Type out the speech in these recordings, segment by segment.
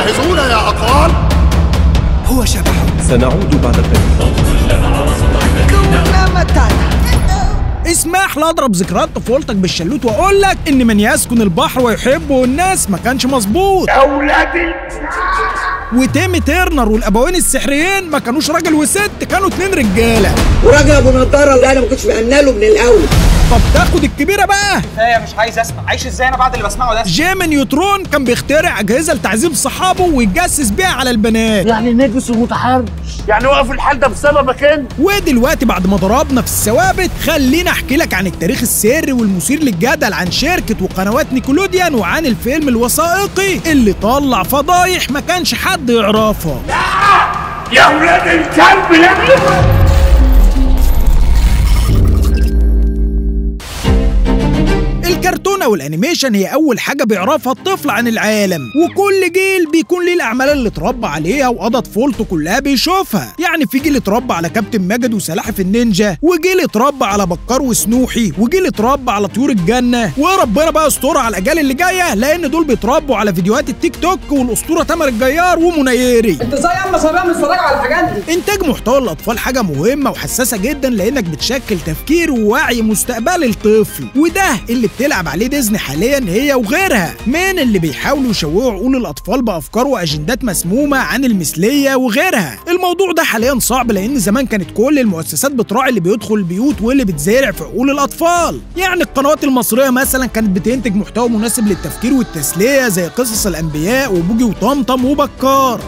جاهزون يا أقوال؟ هو شبح سنعود بعد قليل كنا متانا اسمح لي اضرب ذكريات طفولتك بالشلوت واقول لك ان من يسكن البحر ويحبه الناس ما كانش مظبوط أولادي وتيمي تيرنر والابوين السحريين ما كانوش راجل وست كانوا اتنين رجاله وراجل ابو نضاره اللي انا ما كنتش مأمنه له من الاول طب تاخد الكبيره بقى كفايه مش عايز اسمع عايش ازاي انا بعد اللي بسمعه ده جيمي نيوترون كان بيخترع اجهزه لتعذيب صحابه ويتجسس بيها على البنات يعني نجس ومتحرش يعني وقف الحال ده بسببك أنت ودلوقتي بعد ما ضربنا في الثوابت خلينا احكي لك عن التاريخ السري والمثير للجدل عن شركه وقنوات نيكولوديان وعن الفيلم الوثائقي اللي طلع فضايح ما كانش حد يعرفها يا أولاد الكلب لا الكرتونة والانيميشن هي اول حاجة بيعرفها الطفل عن العالم وكل جيل بيكون ليه الاعمال اللي اتربى عليها وقضى طفولته كلها بيشوفها يعني في جيل اتربى على كابتن ماجد وسلاحف النينجا وجيل اتربى على بكار وسنوحي وجيل اتربى على طيور الجنة وربنا بقى يسترها على الاجيال اللي جاية لان دول بيتربوا على فيديوهات التيك توك والاسطورة تامر الجيار ومنيري انت ازاي يا عم صبيان بتتفرج على الحاجات دي انتاج محتوى الاطفال حاجه مهمه وحساسه جدا لانك بتشكل تفكير ووعي مستقبل الطفل وده اللي بتلعب عليه ديزني حاليا هي وغيرها من اللي بيحاولوا يشوهوا عقول الاطفال بافكار واجندات مسمومه عن المثليه وغيرها الموضوع ده حاليا صعب لان زمان كانت كل المؤسسات بتراعي اللي بيدخل البيوت واللي بتزارع في عقول الاطفال يعني القنوات المصريه مثلا كانت بتنتج محتوى مناسب للتفكير والتسليه زي قصص الانبياء وبوجي وطمطم وبكار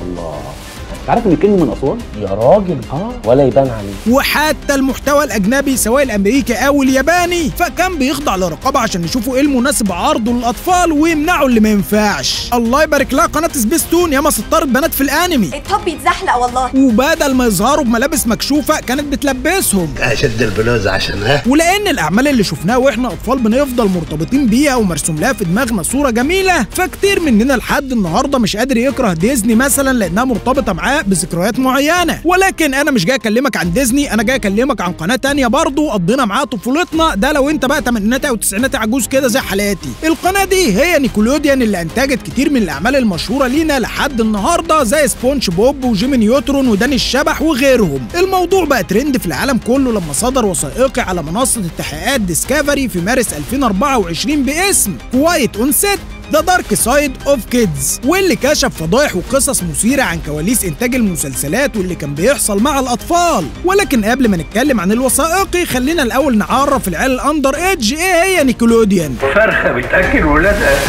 عارف ان كلمه من اسوان يا راجل اه ولا يبان عليه وحتى المحتوى الاجنبي سواء الامريكي او الياباني فكان بيخضع لرقابه عشان يشوفوا ايه المناسب عرضه للاطفال ويمنعوا اللي ما ينفعش الله يبارك لها قناه سبيستون ياما سطرت بنات في الانمي التوب بيتزحلق والله وبدل ما يظهروا بملابس مكشوفه كانت بتلبسهم أشد البلوز عشان ها ولان الاعمال اللي شفناها واحنا اطفال بنفضل مرتبطين بيها ومرسوم لها في دماغنا صوره جميله فكتير مننا لحد النهارده مش قادر يكره ديزني مثلا لانها مرتبطه معاه بذكريات معينه ولكن انا مش جاي اكلمك عن ديزني انا جاي اكلمك عن قناه تانية برضو قضينا معاها طفولتنا ده لو انت بقى تمانيناتي او تسعيناتي عجوز كده زي حالاتي القناه دي هي نيكولوديان اللي انتجت كتير من الاعمال المشهوره لينا لحد النهارده زي سبونج بوب وجيمي نيوترون وداني الشبح وغيرهم الموضوع بقى ترند في العالم كله لما صدر وثائقي على منصه التحقيقات ديسكفري في مارس 2024 باسم كوايت اون سيت ذا دارك سايد اوف كيدز واللي كشف فضايح وقصص مثيره عن كواليس انتاج المسلسلات واللي كان بيحصل مع الاطفال ولكن قبل ما نتكلم عن الوثائقي خلينا الاول نعرف العيال الاندر ايدج ايه هي نيكولوديان فرخة بتأكل ولادها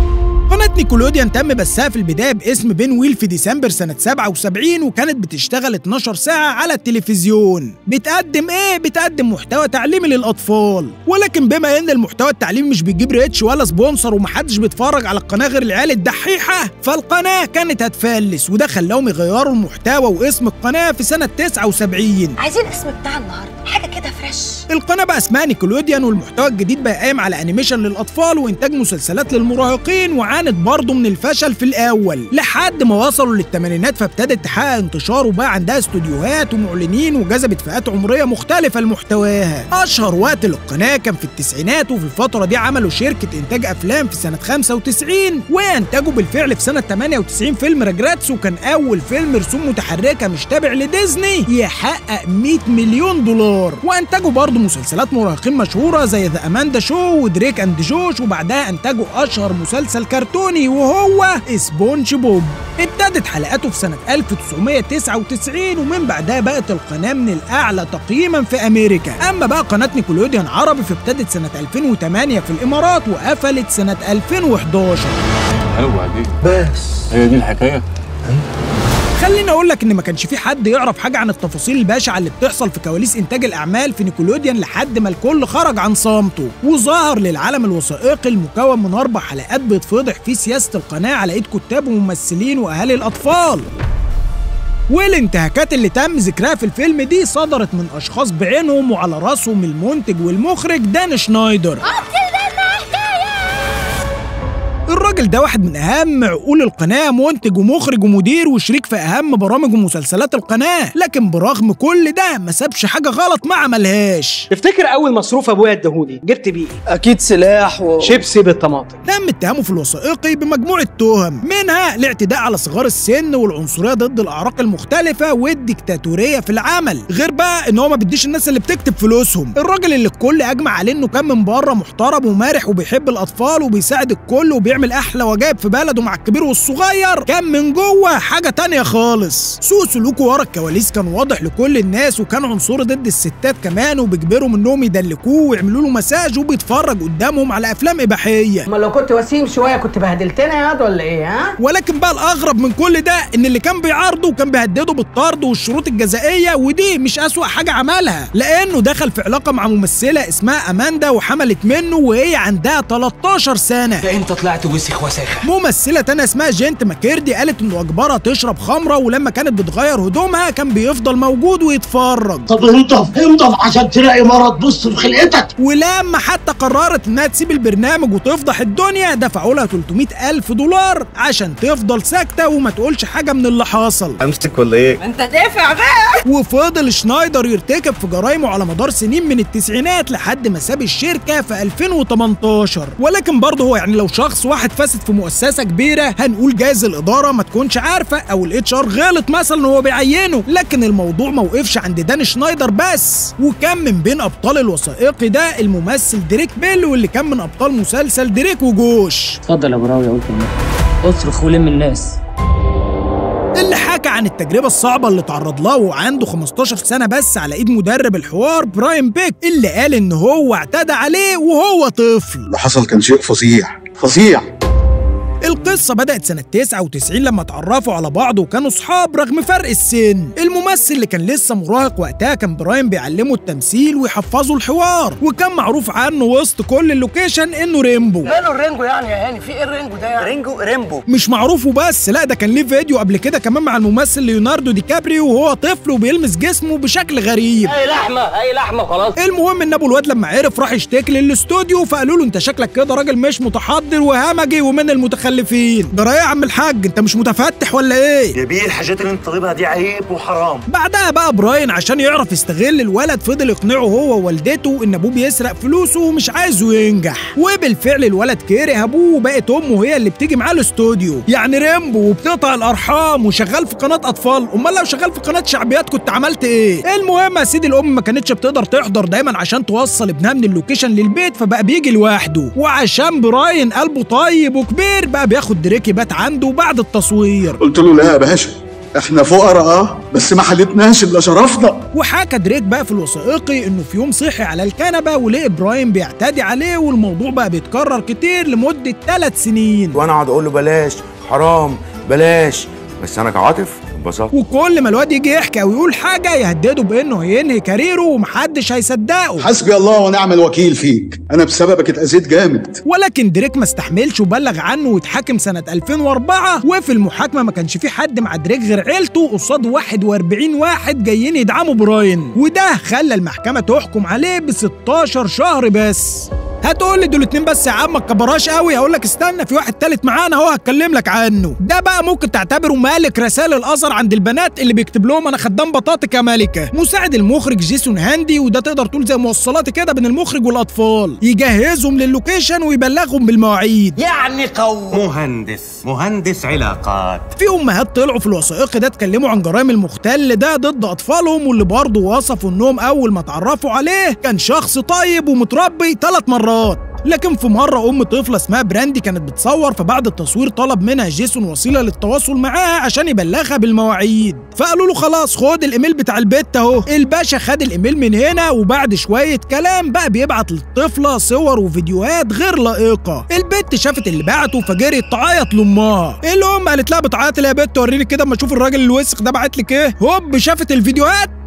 قناة نيكولوديان تم بثها في البداية باسم بين ويل في ديسمبر سنة 77 وكانت بتشتغل 12 ساعة على التلفزيون بتقدم ايه؟ بتقدم محتوى تعليمي للأطفال ولكن بما ان المحتوى التعليمي مش بيجيب ريتش ولا سبونسر ومحدش بيتفرج على القناة غير العيال الدحيحة فالقناة كانت هتفلس وده خلاهم يغيروا المحتوى واسم القناة في سنة 79 عايزين اسم بتاع النهارده حاجه كده فريش القناة بقى اسمها نيكولوديان والمحتوى الجديد بقى قايم على انيميشن للاطفال وانتاج مسلسلات للمراهقين وعانت برضه من الفشل في الاول لحد ما وصلوا للثمانينات فابتدت تحقق انتشار وبقى عندها استوديوهات ومعلنين وجذبت فئات عمرية مختلفة لمحتواها اشهر وقت للقناة كان في التسعينات وفي الفترة دي عملوا شركة انتاج افلام في سنة 95 وانتجوا بالفعل في سنة 98 فيلم راجراتس وكان اول فيلم رسوم متحركة مش تابع لديزني يحقق 100 مليون دولار وانتجوا برضه مسلسلات مراهقين مشهورة زي ذا اماندا شو ودريك اند جوش وبعدها انتجوا اشهر مسلسل كرتوني وهو سبونج بوب ابتدت حلقاته في سنة 1999 ومن بعدها بقت القناة من الأعلى تقييما في أمريكا أما بقى قناة نيكولوديان عربي فابتدت سنة 2008 في الإمارات وقفلت سنة 2011 حلوة دي بس هي دي الحكاية خليني اقول لك ان ما كانش في حد يعرف حاجه عن التفاصيل البشعه اللي بتحصل في كواليس انتاج الاعمال في نيكولوديان لحد ما الكل خرج عن صامته وظهر للعالم الوثائقي المكون من اربع حلقات بيتفضح فيه سياسه القناه على ايد كتاب وممثلين واهالي الاطفال والانتهاكات اللي تم ذكرها في الفيلم دي صدرت من اشخاص بعينهم وعلى راسهم المنتج والمخرج دان شنايدر الراجل الراجل ده واحد من اهم عقول القناه منتج ومخرج ومدير وشريك في اهم برامج ومسلسلات القناه لكن برغم كل ده ما سابش حاجه غلط ما عملهاش تفتكر اول مصروف ابويا اداهوني جبت بيه اكيد سلاح و شيبسي بالطماطم تم اتهامه في الوثائقي بمجموعة تهم منها الاعتداء على صغار السن والعنصرية ضد الأعراق المختلفة والديكتاتورية في العمل غير بقى إن هو ما بيديش الناس اللي بتكتب فلوسهم الراجل اللي الكل أجمع عليه إنه كان من بره محترم ومارح وبيحب الأطفال وبيساعد الكل وبيعمل أحلى وجايب في بلده مع الكبير والصغير كان من جوه حاجة تانية خالص سوء سلوكه ورا الكواليس كان واضح لكل الناس وكان عنصري ضد الستات كمان وبيجبرهم إنهم يدلكوه ويعملوا له مساج وبيتفرج قدامهم على أفلام إباحية ما لو كنت وسيم شويه كنت بهدلتنا يا واد ولا ايه ها ولكن بقى الاغرب من كل ده ان اللي كان بيعارضه كان بيهدده بالطرد والشروط الجزائيه ودي مش اسوأ حاجه عملها لانه دخل في علاقه مع ممثله اسمها اماندا وحملت منه وهي عندها 13 سنه انت طلعت وسخ وساخه ممثله تانية اسمها جنت ماكيردي قالت انه اجبرها تشرب خمره ولما كانت بتغير هدومها كان بيفضل موجود ويتفرج طب انضف انضف عشان تلاقي مرض بص في خلقتك ولما حتى قررت انها تسيب البرنامج وتفضح الدنيا دفعوا لها 300 الف دولار عشان تفضل ساكته وما تقولش حاجه من اللي حصل امسك ولا ايه انت دافع بقى وفضل شنايدر يرتكب في جرايمه على مدار سنين من التسعينات لحد ما ساب الشركه في 2018 ولكن برضه هو يعني لو شخص واحد فاسد في مؤسسه كبيره هنقول جايز الاداره ما تكونش عارفه او الاتش ار غلط مثلا وهو بيعينه لكن الموضوع ما وقفش عند دان شنايدر بس وكان من بين ابطال الوثائقي ده الممثل ديريك بيل واللي كان من ابطال مسلسل ديريك وجوش اتفضل يا براوي قلت اصرخ ولم الناس اللي حكى عن التجربة الصعبة اللي تعرض لها وعنده 15 سنة بس على ايد مدرب الحوار براين بيك اللي قال ان هو اعتدى عليه وهو طفل اللي حصل كان شيء فظيع فظيع القصة بدأت سنة 99 لما اتعرفوا على بعض وكانوا صحاب رغم فرق السن الممثل اللي كان لسه مراهق وقتها كان براين بيعلمه التمثيل ويحفظه الحوار وكان معروف عنه وسط كل اللوكيشن انه ريمبو ماله الرينجو يعني يا هاني في ايه الرينجو ده يعني رينجو ريمبو مش معروف وبس لا ده كان ليه فيديو قبل كده كمان مع الممثل ليوناردو دي كابريو وهو طفل وبيلمس جسمه بشكل غريب اي لحمه اي لحمه خلاص المهم ان ابو الواد لما عرف راح يشتكي للاستوديو فقالوا له انت شكلك كده راجل مش متحضر وهمجي ومن المتخلفين ده يا عم الحاج انت مش متفتح ولا ايه يا بيه الحاجات اللي انت طالبها دي عيب وحرام بعدها بقى براين عشان يعرف يستغل الولد فضل يقنعه هو ووالدته ان ابوه بيسرق فلوسه ومش عايزه ينجح وبالفعل الولد كره ابوه وبقت امه هي اللي بتيجي معاه الاستوديو يعني ريمبو وبتقطع الارحام وشغال في قناه اطفال امال لو شغال في قناه شعبيات كنت عملت ايه المهم يا سيدي الام ما كانتش بتقدر تحضر دايما عشان توصل ابنها من اللوكيشن للبيت فبقى بيجي لوحده وعشان براين قلبه طيب وكبير بقى بياخد دريك يبات عنده بعد التصوير قلت له لا يا باشا احنا فقراء اه بس ما حلتناش الا شرفنا وحكى دريك بقى في الوثائقي انه في يوم صحي على الكنبه ولقي براين بيعتدي عليه والموضوع بقى بيتكرر كتير لمده ثلاث سنين وانا اقعد اقول له بلاش حرام بلاش بس انا كعاطف انبسطت وكل ما الواد يجي يحكي او يقول حاجه يهدده بانه هينهي كاريره ومحدش هيصدقه حسبي الله ونعم الوكيل فيك انا بسببك اتاذيت جامد ولكن دريك ما استحملش وبلغ عنه واتحاكم سنة 2004 وفي المحاكمة ما كانش في حد مع دريك غير عيلته قصاد 41 واحد جايين يدعموا براين وده خلى المحكمة تحكم عليه ب 16 شهر بس هتقول لي دول اتنين بس يا عم ما تكبرهاش قوي هقول لك استنى في واحد تالت معانا اهو هتكلم لك عنه ده بقى ممكن تعتبره مالك رسائل الازهر عند البنات اللي بيكتب لهم انا خدام بطاطا يا ملكه مساعد المخرج جيسون هاندي وده تقدر تقول زي موصلات كده بين المخرج والاطفال يجهزهم للوكيشن ويبلغهم بالمواعيد يعني قوي مهندس مهندس علاقات في امهات طلعوا في الوثائقي ده اتكلموا عن جرائم المختل ده ضد اطفالهم واللي برضه وصفوا انهم اول ما اتعرفوا عليه كان شخص طيب ومتربي ثلاث مرات لكن في مرة أم طفلة اسمها براندي كانت بتصور فبعد التصوير طلب منها جيسون وسيلة للتواصل معاها عشان يبلغها بالمواعيد فقالوا له خلاص خد الإيميل بتاع البت أهو الباشا خد الإيميل من هنا وبعد شوية كلام بقى بيبعت للطفلة صور وفيديوهات غير لائقة البت شافت اللي بعته فجريت تعيط لأمها الأم قالت لها بتعيط ليه يا بت وريني كده اما اشوف الراجل الوسخ ده بعت لك ايه هوب شافت الفيديوهات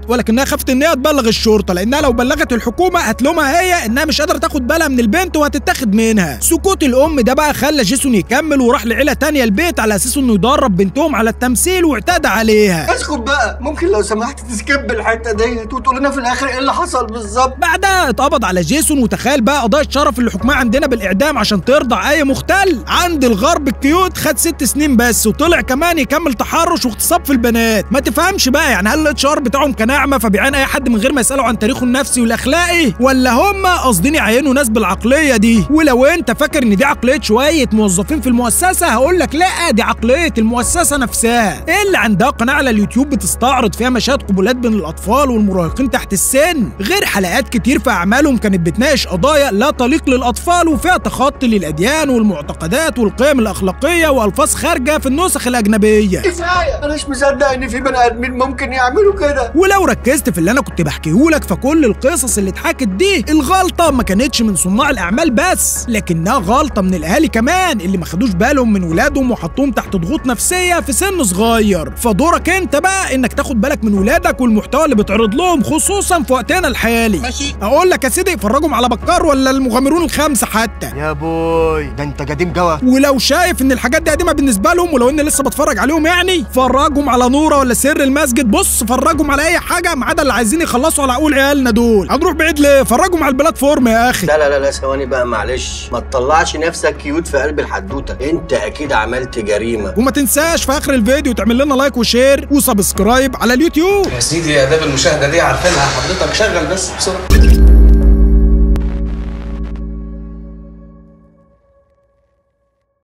ولكنها خافت ان هي تبلغ الشرطه لانها لو بلغت الحكومه هتلومها هي انها مش قادره تاخد بالها من البنت وهتتاخد منها سكوت الام ده بقى خلى جيسون يكمل وراح لعيله تانية البيت على اساس انه يدرب بنتهم على التمثيل واعتدى عليها اسكت بقى ممكن لو سمحت تسكب الحته ديت وتقول لنا في الاخر ايه اللي حصل بالظبط بعدها اتقبض على جيسون وتخيل بقى قضايا شرف اللي حكمها عندنا بالاعدام عشان ترضع اي مختل عند الغرب الكيوت خد ست سنين بس وطلع كمان يكمل تحرش واغتصاب في البنات ما تفهمش بقى يعني هل الاتش ار بتاعهم كان اعمى فبيعين اي حد من غير ما يسالوا عن تاريخه النفسي والاخلاقي ولا هم قاصدين يعينوا ناس بالعقليه دي ولو انت فاكر ان دي عقليه شويه موظفين في المؤسسه هقول لك لا دي عقليه المؤسسه نفسها اللي عندها قناه على اليوتيوب بتستعرض فيها مشاهد قبولات بين الاطفال والمراهقين تحت السن غير حلقات كتير في اعمالهم كانت بتناقش قضايا لا تليق للاطفال وفيها تخطي للاديان والمعتقدات والقيم الاخلاقيه والفاظ خارجه في النسخ الاجنبيه كفايه انا مش مصدق ان في بني ادمين ممكن يعملوا كده ولو ركزت في اللي انا كنت بحكيهولك فكل القصص اللي اتحكت دي الغلطه ما كانتش من صناع الاعمال بس لكنها غلطه من الاهالي كمان اللي ما خدوش بالهم من ولادهم وحطوهم تحت ضغوط نفسيه في سن صغير فدورك انت بقى انك تاخد بالك من ولادك والمحتوى اللي بتعرض لهم خصوصا في وقتنا الحالي ماشي اقول لك يا سيدي فرجهم على بكار ولا المغامرون الخمسه حتى يا بوي ده انت قديم جوا ولو شايف ان الحاجات دي قديمه بالنسبه لهم ولو اني لسه بتفرج عليهم يعني فرجهم على نوره ولا سر المسجد بص فرجهم على اي حاجه ما عدا اللي عايزين يخلصوا على عقول عيالنا دول هنروح بعيد ليه فرجهم على البلاتفورم يا اخي لا لا لا لا ثواني بقى معلش ما تطلعش نفسك كيوت في قلب الحدوته انت اكيد عملت جريمه وما تنساش في اخر الفيديو تعمل لنا لايك وشير وسبسكرايب على اليوتيوب يا سيدي اداب المشاهده دي عارفينها حضرتك شغل بس بسرعه